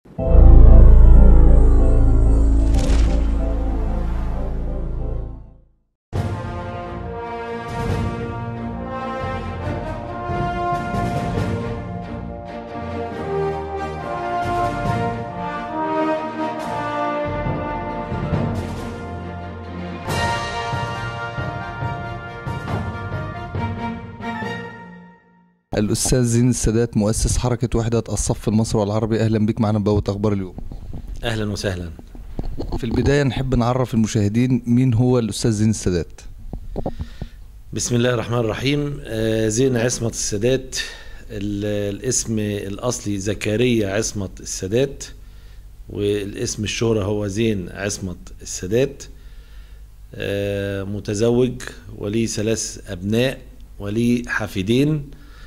الأستاذ زين السادات مؤسس حركة وحدة الصف المصري والعربي أهلا بك معنا بقوة أخبار اليوم اهلا وسهلا في البداية نحب نعرف المشاهدين مين هو الأستاذ زين السادات بسم الله الرحمن الرحيم آه، زين عصمت السادات ال- الاسم الاصلي زكريا عصمت السادات والاسم الشهرة هو زين عصمت السادات آه، متزوج ولي ثلاث ابناء ولي حفيدين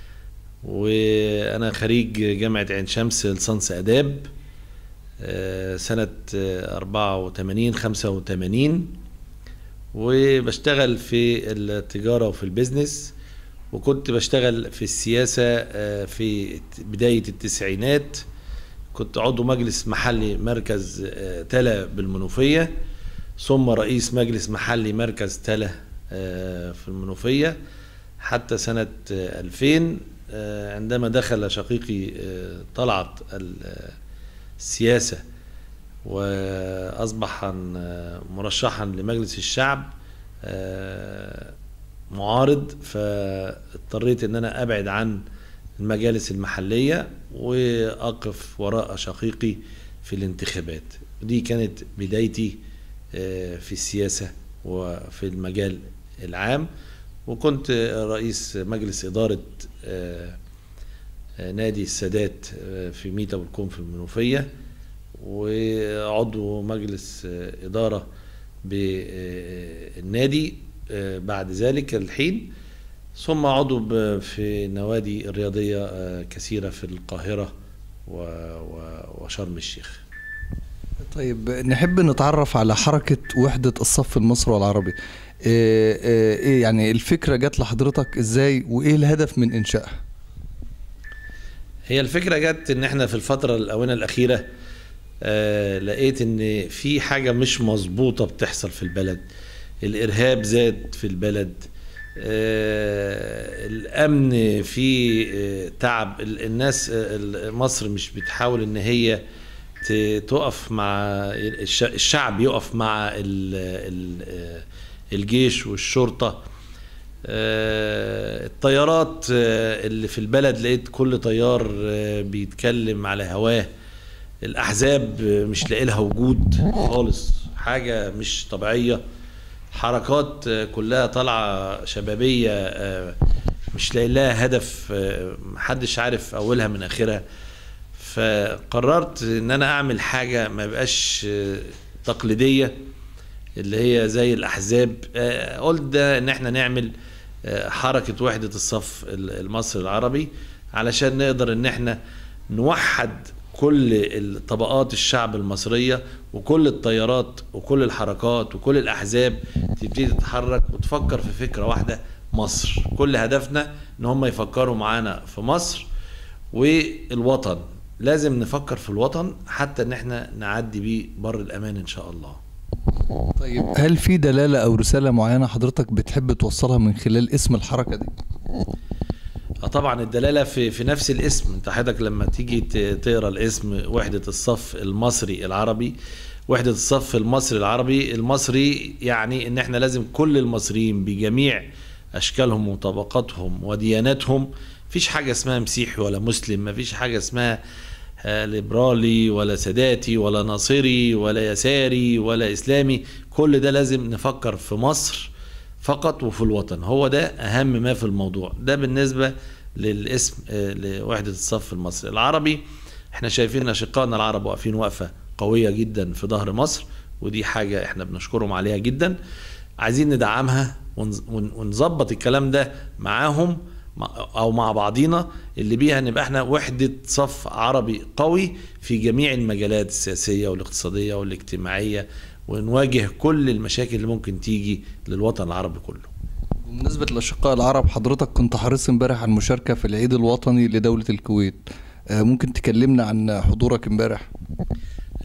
وانا خريج جامعة عين شمس لصنص اداب آه، سنة آه، 84 85 وبشتغل في التجارة وفي البيزنس وكنت بشتغل في السياسة آه، في بداية التسعينات كنت عضو مجلس محلي مركز آه، تلا بالمنوفية ثم رئيس مجلس محلي مركز تلا آه، في المنوفية حتى سنة آه، 2000 آه، عندما دخل شقيقي آه، طلعت ال- آه، السياسة واصبح آه، مرشحا لمجلس الشعب آه، معارض فاضطريت ان انا ابعد عن المجالس المحليه واقف وراء شقيقي في الانتخابات دي كانت بدايتي آه، في السياسه وفي المجال العام وكنت رئيس مجلس اداره آه، آه، نادي السادات آه، في ميتا والكوم في المنوفيه وعضو مجلس آه، إدارة بالنادي آه، بعد ذلك الحين ثم عضو ب- في نوادي رياضية آه، كثيرة في القاهرة و- و- وشرم الشيخ طيب نحب نتعرف على حركة وحدة الصف المصري والعربي إيه, إيه, إيه يعني الفكرة جت لحضرتك إزاي وإيه الهدف من إنشائها هي الفكرة جت ان احنا في الفترة الآونة الأخيرة آه لقيت ان في حاجة مش مظبوطة بتحصل في البلد الإرهاب زاد في البلد آه الأمن في آه تعب ال- الناس آه، ال- مصر مش بتحاول ان هي ت- تقف مع الش- الشعب يقف مع ال ال آه، الجيش والشرطة آه، الطيارات آه، اللي في البلد لقيت كل طيار آه، بيتكلم على هواه الاحزاب آه، مش لاقي لها وجود خالص حاجه مش طبيعيه حركات آه، كلها طالعه شبابيه آه، مش لاقي لها هدف آه، محدش عارف اولها من اخرها فقررت ان انا اعمل حاجه ما بقاش آه، تقليديه اللي هي زي الاحزاب آه، قلت ده ان احنا نعمل آه، حركه وحده الصف ال- المصري العربي علشان نقدر ان احنا نوحد كل الطبقات الشعب المصريه وكل التيارات وكل الحركات وكل الاحزاب تبتدي تتحرك وتفكر في فكره واحده مصر كل هدفنا ان هم يفكروا معانا في مصر والوطن لازم نفكر في الوطن حتى ان احنا نعدي بيه بر الامان ان شاء الله طيب هل في دلالة أو رسالة معينة حضرتك بتحب توصلها من خلال اسم الحركة دي اه طبعا الدلاله في في نفس الاسم انت حضرتك لما تيجي ت- تقرا الاسم وحده الصف المصري العربي وحده الصف المصري العربي المصري يعني ان احنا لازم كل المصريين بجميع اشكالهم وطبقاتهم ودياناتهم مفيش حاجه اسمها مسيحي ولا مسلم مفيش حاجه اسمها آه، ليبرالي ولا ساداتي ولا ناصري ولا يساري ولا اسلامي كل ده لازم نفكر في مصر فقط وفي الوطن هو ده اهم ما في الموضوع ده بالنسبه للاسم آه، لوحده الصف المصري العربي احنا شايفين اشقائنا العرب واقفين وقفه قويه جدا في ظهر مصر ودي حاجه احنا بنشكرهم عليها جدا عايزين ندعمها ونز- ون- ونظبط الكلام ده معاهم مع- او مع بعضينا اللي بيها نبقى احنا وحده صف عربي قوي في جميع المجالات السياسيه والاقتصاديه والاجتماعيه ونواجه كل المشاكل اللي ممكن تيجي للوطن العربي كله بمناسبة الأشقاء العرب حضرتك كنت حريص امبارح على المشاركة في العيد الوطني لدولة الكويت آه، ممكن تكلمنا عن حضورك امبارح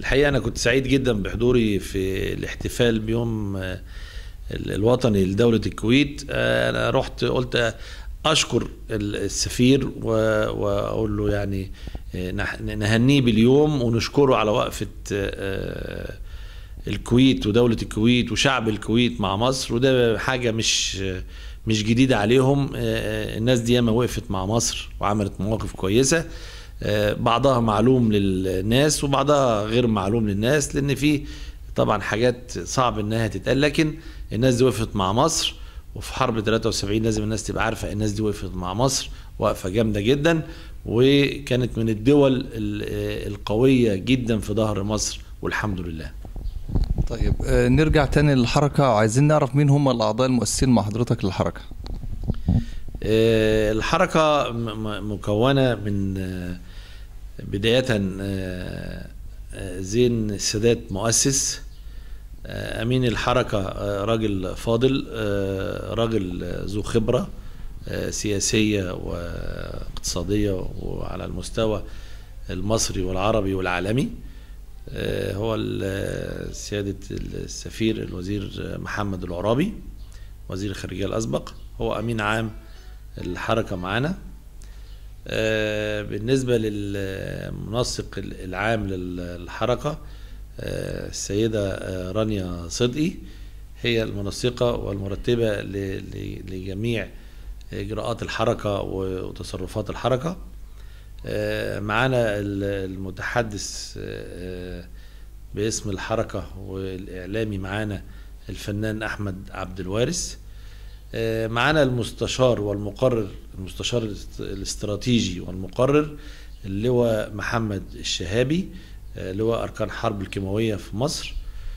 الحقيقه انا كنت سعيد جدا بحضوري في الاحتفال بيوم آه، ال- الوطني لدوله الكويت آه، انا رحت قلت اشكر ال- السفير و- واقول له يعني آه، نح- نهنيه باليوم ونشكره على وقفه آه، الكويت ودولة الكويت وشعب الكويت مع مصر وده حاجة مش مش جديدة عليهم آه، الناس دي ياما وقفت مع مصر وعملت مواقف كويسة آه، بعضها معلوم للناس وبعضها غير معلوم للناس لأن في طبعا حاجات صعب إنها تتقال لكن الناس دي وقفت مع مصر وفي حرب 73 لازم الناس تبقى عارفة الناس دي وقفت مع مصر وقفة جامدة جدا وكانت من الدول ال- آه، القوية جدا في ظهر مصر والحمد لله طيب آه، نرجع تاني للحركة وعايزين نعرف مين هم الأعضاء المؤسسين مع حضرتك للحركة آه، الحركة م- م- مكونة من آه، بداية آه، آه، زين السادات مؤسس آه، أمين الحركة آه، راجل فاضل آه، راجل آه، ذو خبرة آه، سياسية واقتصادية وعلى المستوى المصري والعربي والعالمي آه، هو ال- سيادة السفير الوزير محمد العرابي وزير الخارجية الأسبق هو أمين عام الحركة معانا آه، بالنسبة للمنسق العام للحركة آه، السيدة آه، رانيا صدقي هي المنسقة والمرتبة ل- ل- لجميع إجراءات الحركة وتصرفات الحركة آه، معانا ال- المتحدث آه، باسم الحركة والإعلامي معانا الفنان أحمد عبد الوارث آه، معانا المستشار والمقرر المستشار الاست- الاستراتيجي والمقرر اللواء محمد الشهابي آه، لواء أركان حرب الكيماوية في مصر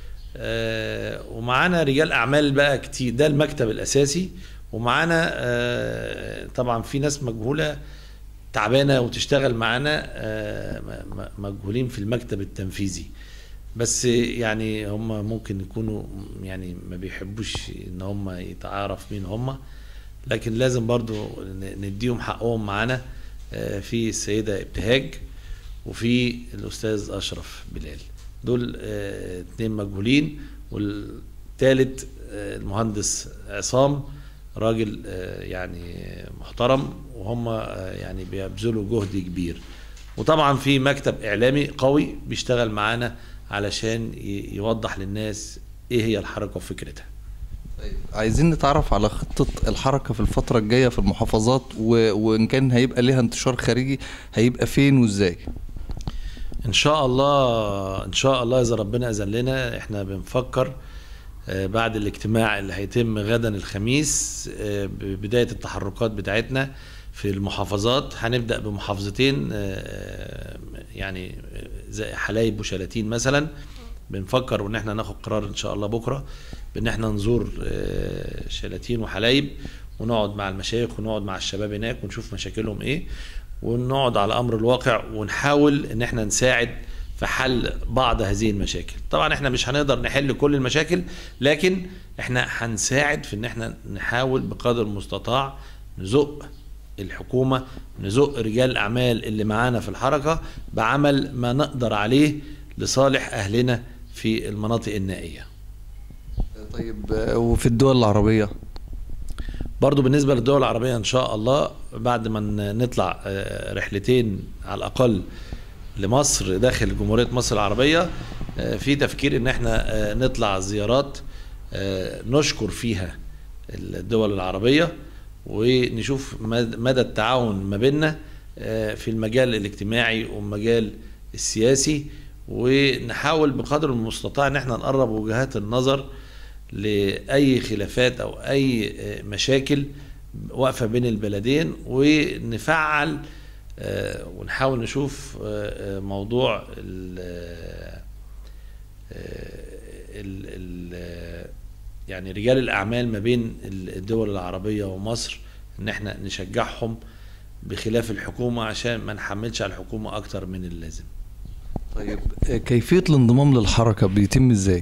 آه، ومعانا رجال أعمال بقى كتير ده المكتب الأساسي ومعانا آه، طبعا في ناس مجهولة تعبانة وتشتغل معانا آه، م- م- مجهولين في المكتب التنفيذي بس يعني هم ممكن يكونوا يعني ما بيحبوش ان هم يتعرف مين هم لكن لازم برضو ن- نديهم حقهم معانا آه، في السيدة ابتهاج وفي الأستاذ أشرف بلال دول آه، اتنين مجهولين والتالت آه، المهندس عصام راجل آه، يعني محترم وهم آه، يعني بيبذلوا جهد كبير وطبعا في مكتب إعلامي قوي بيشتغل معانا علشان ي- يوضح للناس ايه هي الحركة وفكرتها عايزين نتعرف على خطة الحركة في الفترة الجاية في المحافظات و... وإن كان هيبقى ليها انتشار خارجي هيبقى فين وإزاي ان شاء الله ان شاء الله اذا ربنا اذن لنا احنا بنفكر آه، بعد الاجتماع اللي هيتم غدا الخميس آه، ببدايه التحركات بتاعتنا في المحافظات هنبدا بمحافظتين آه، يعني زي حلايب وشلاتين مثلا بنفكر ان احنا ناخد قرار ان شاء الله بكره بان احنا نزور آه، شلاتين وحلايب ونقعد مع المشايخ ونقعد مع الشباب هناك ونشوف مشاكلهم ايه ونقعد على امر الواقع ونحاول ان احنا نساعد في حل بعض هذه المشاكل طبعا احنا مش هنقدر نحل كل المشاكل لكن احنا هنساعد في ان احنا نحاول بقدر المستطاع نزق الحكومة نزق رجال الأعمال اللي معانا في الحركة بعمل ما نقدر عليه لصالح أهلنا في المناطق النائية طيب آه، وفي الدول العربية برضو بالنسبة للدول العربية إن شاء الله بعد ما ن- نطلع آه، رحلتين على الأقل لمصر داخل جمهورية مصر العربية آه، في تفكير إن احنا آه، نطلع زيارات آه، نشكر فيها الدول العربية ونشوف مد- مدى التعاون ما بيننا آه، في المجال الاجتماعي والمجال السياسي ونحاول بقدر المستطاع ان احنا نقرب وجهات النظر لاي خلافات او اي آه، مشاكل واقفه بين البلدين ونفعل آه، ونحاول نشوف آه، آه، موضوع ال ال ال يعني رجال الاعمال ما بين الدول العربيه ومصر ان احنا نشجعهم بخلاف الحكومه عشان ما نحملش على الحكومه اكتر من اللازم طيب آه، كيفية الانضمام للحركة بيتم إزاي؟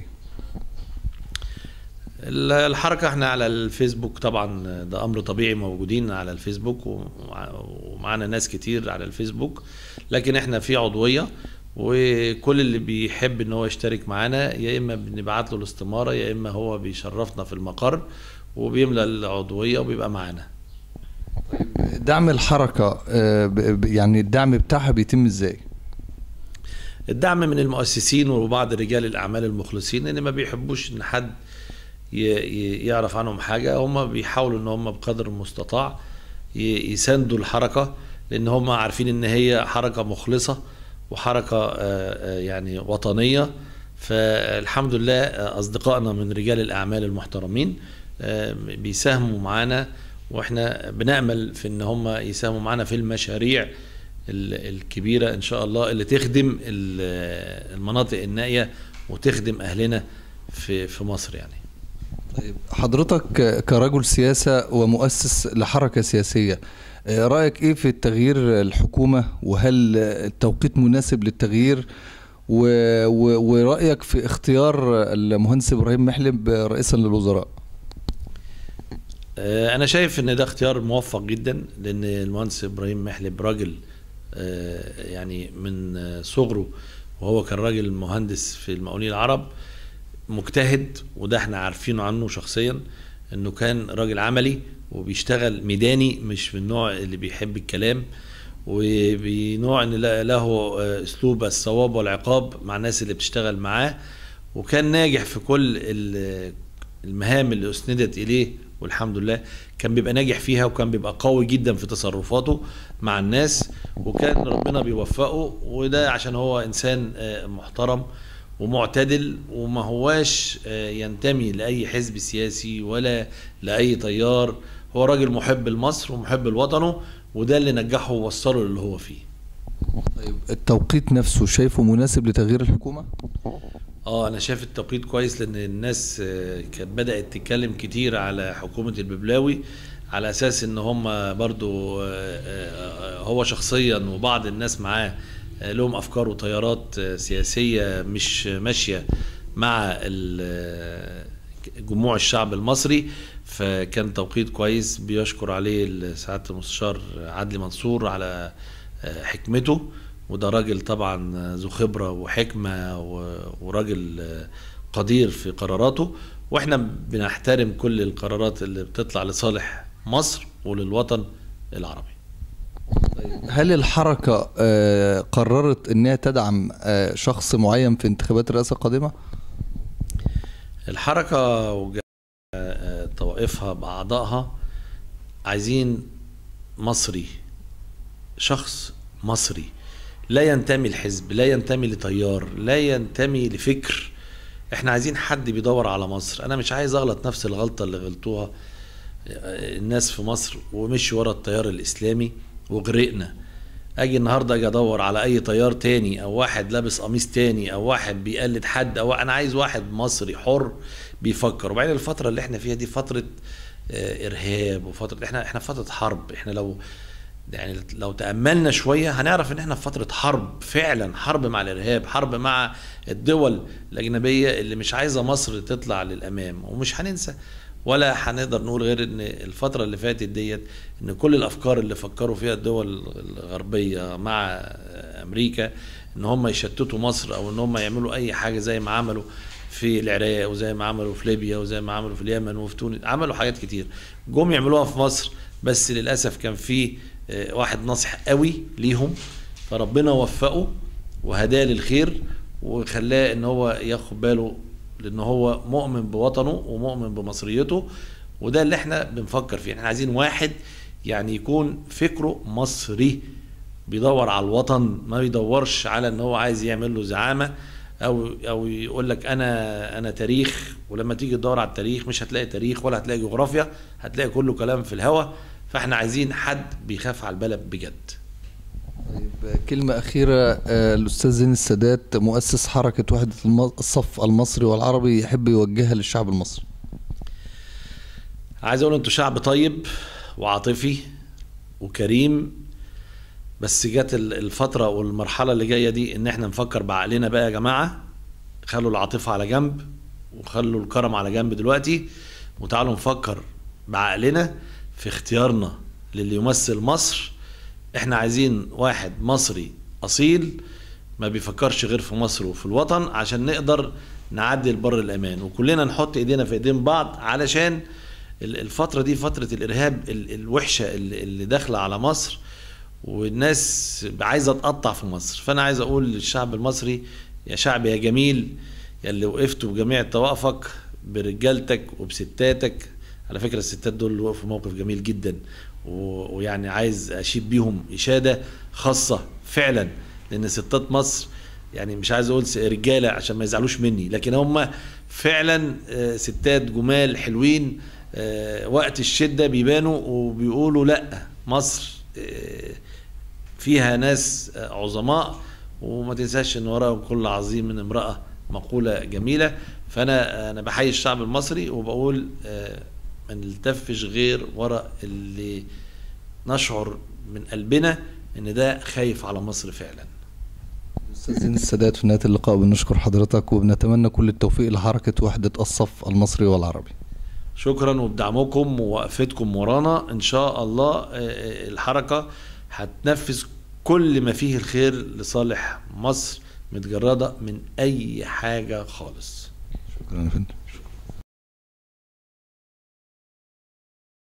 ال- الحركة احنا على الفيسبوك طبعا ده امر طبيعي موجودين على الفيسبوك ومع- ومعانا ناس كتير على الفيسبوك لكن احنا في عضوية وكل اللي بيحب ان هو يشترك معانا يا اما بنبعت له الاستماره يا اما هو بيشرفنا في المقر وبيملى العضويه وبيبقى معانا دعم الحركة آه، ب- ب- يعني الدعم بتاعها بيتم ازاي؟ الدعم من المؤسسين وبعض رجال الاعمال المخلصين اللي ما بيحبوش ان حد ي- ي- يعرف عنهم حاجه هم بيحاولوا ان هم بقدر المستطاع ي- يساندوا الحركه لان هم عارفين ان هي حركه مخلصه وحركه آه، آه، يعني وطنيه فالحمد لله آه، اصدقائنا من رجال الاعمال المحترمين آه، بيساهموا معانا واحنا بنامل في ان هم يساهموا معانا في المشاريع ال- الكبيره ان شاء الله اللي تخدم ال- المناطق النائيه وتخدم اهلنا في في مصر يعني طيب حضرتك كرجل سياسة ومؤسس لحركة سياسية آه، رأيك ايه في التغيير الحكومة وهل التوقيت مناسب للتغيير و... و... ورأيك في اختيار المهندس إبراهيم محلب رئيسا للوزراء آه، انا شايف ان ده اختيار موفق جدا لان المهندس ابراهيم محلب راجل آه، يعني من آه، صغره وهو كان راجل مهندس في المقاولين العرب مجتهد وده احنا عارفينه عنه شخصيا انه كان راجل عملي وبيشتغل ميداني مش من النوع اللي بيحب الكلام وبنوع ان لا- له آه، اسلوب الصواب والعقاب مع الناس اللي بتشتغل معاه وكان ناجح في كل ال- المهام اللي اسندت اليه والحمد لله كان بيبقى ناجح فيها وكان بيبقى قوي جدا في تصرفاته مع الناس وكان ربنا بيوفقه وده عشان هو انسان آه، محترم ومعتدل وما هواش آه، ينتمي لاي حزب سياسي ولا لاي تيار هو راجل محب لمصر ومحب لوطنه وده اللي نجحه ووصله للي هو فيه طيب التوقيت نفسه شايفه مناسب لتغيير الحكومة اه انا شايف التوقيت كويس لان الناس آه، كانت بدات تتكلم كتير على حكومه الببلاوي على اساس ان هم برضو آه، آه، هو شخصيا وبعض الناس معاه آه، لهم افكار وتيارات آه، سياسيه مش ماشيه مع ال- آه، جموع الشعب المصري فكان توقيت كويس بيشكر عليه سعاده المستشار عدلي منصور على آه، حكمته وده راجل طبعا ذو خبرة وحكمة و- وراجل آه، قدير في قراراته واحنا بنحترم كل القرارات اللي بتطلع لصالح مصر وللوطن العربي هل الحركة آه، قررت انها تدعم آه، شخص معين في انتخابات الرئاسة القادمة؟ الحركة وج- آه، طوائفها بأعضائها عايزين مصري شخص مصري لا ينتمي لحزب لا ينتمي لتيار لا ينتمي لفكر احنا عايزين حد بيدور على مصر انا مش عايز اغلط نفس الغلطة اللي غلطوها الناس في مصر ومشي ورا التيار الاسلامي وغرقنا اجي النهارده اجي ادور على اي تيار تاني او واحد لابس قميص تاني او واحد بيقلد حد او انا عايز واحد مصري حر بيفكر وبعدين الفتره اللي احنا فيها دي فتره آه، ارهاب وفتره احنا احنا في فتره حرب احنا لو يعني لو تاملنا شويه هنعرف ان احنا في فتره حرب فعلا حرب مع الارهاب حرب مع الدول الاجنبيه اللي مش عايزه مصر تطلع للامام ومش هننسى ولا هنقدر نقول غير ان الفتره اللي فاتت ديت ان كل الافكار اللي فكروا فيها الدول الغربيه مع امريكا ان هم يشتتوا مصر او ان هم يعملوا اي حاجه زي ما عملوا في العراق وزي ما عملوا في ليبيا وزي ما عملوا في اليمن وفي تونس عملوا حاجات كتير جم يعملوها في مصر بس للاسف كان في آه، واحد ناصح قوي ليهم فربنا وفقه وهداه للخير وخلاه ان هو ياخد باله لان هو مؤمن بوطنه ومؤمن بمصريته وده اللي احنا بنفكر فيه احنا عايزين واحد يعني يكون فكره مصري بيدور على الوطن ما بيدورش على ان هو عايز يعمل له زعامه او او يقول لك انا انا تاريخ ولما تيجي تدور على التاريخ مش هتلاقي تاريخ ولا هتلاقي جغرافيا هتلاقي كله كلام في الهوا فاحنا عايزين حد بيخاف على البلد بجد طيب كلمة أخيرة آه، الأستاذ زين السادات مؤسس حركة وحدة الم- الصف المصري والعربي يحب يوجهها للشعب المصري عايز اقول انتوا شعب طيب وعاطفي وكريم بس جت ال- الفترة والمرحلة اللي جاية دي ان احنا نفكر بعقلنا بقى يا جماعة خلوا العاطفة على جنب وخلوا الكرم على جنب دلوقتي وتعالوا نفكر بعقلنا في اختيارنا للي يمثل مصر احنا عايزين واحد مصري اصيل ما بيفكرش غير في مصر وفي الوطن عشان نقدر نعدي البر الامان وكلنا نحط ايدينا في ايدين بعض علشان ال- الفترة دي فترة الارهاب ال- الوحشة اللي اللي داخلة على مصر والناس عايزة تقطع في مصر فانا عايز اقول للشعب المصري يا شعب يا جميل يا اللي وقفتوا بجميع طوائفك برجالتك وبستاتك على فكرة الستات دول وقفوا موقف جميل جدا و- ويعني عايز اشيد بيهم اشادة خاصة فعلا لان ستات مصر يعني مش عايز اقول س- رجاله عشان ما يزعلوش مني لكن هم فعلا آه، ستات جمال حلوين آه، وقت الشده بيبانوا وبيقولوا لا مصر آه، فيها ناس آه، عظماء وما تنساش ان وراهم كل عظيم من امراه مقوله جميله فانا انا بحيي الشعب المصري وبقول آه، ما نلتفش غير ورا اللي نشعر من قلبنا ان ده خايف على مصر فعلا استاذ زين السادات في نهايه اللقاء بنشكر حضرتك وبنتمنى كل التوفيق لحركه وحده الصف المصري والعربي شكرا وبدعمكم ووقفتكم ورانا ان شاء الله آه، آه، الحركه هتنفذ كل ما فيه الخير لصالح مصر متجرده من اي حاجه خالص شكرا يا فندم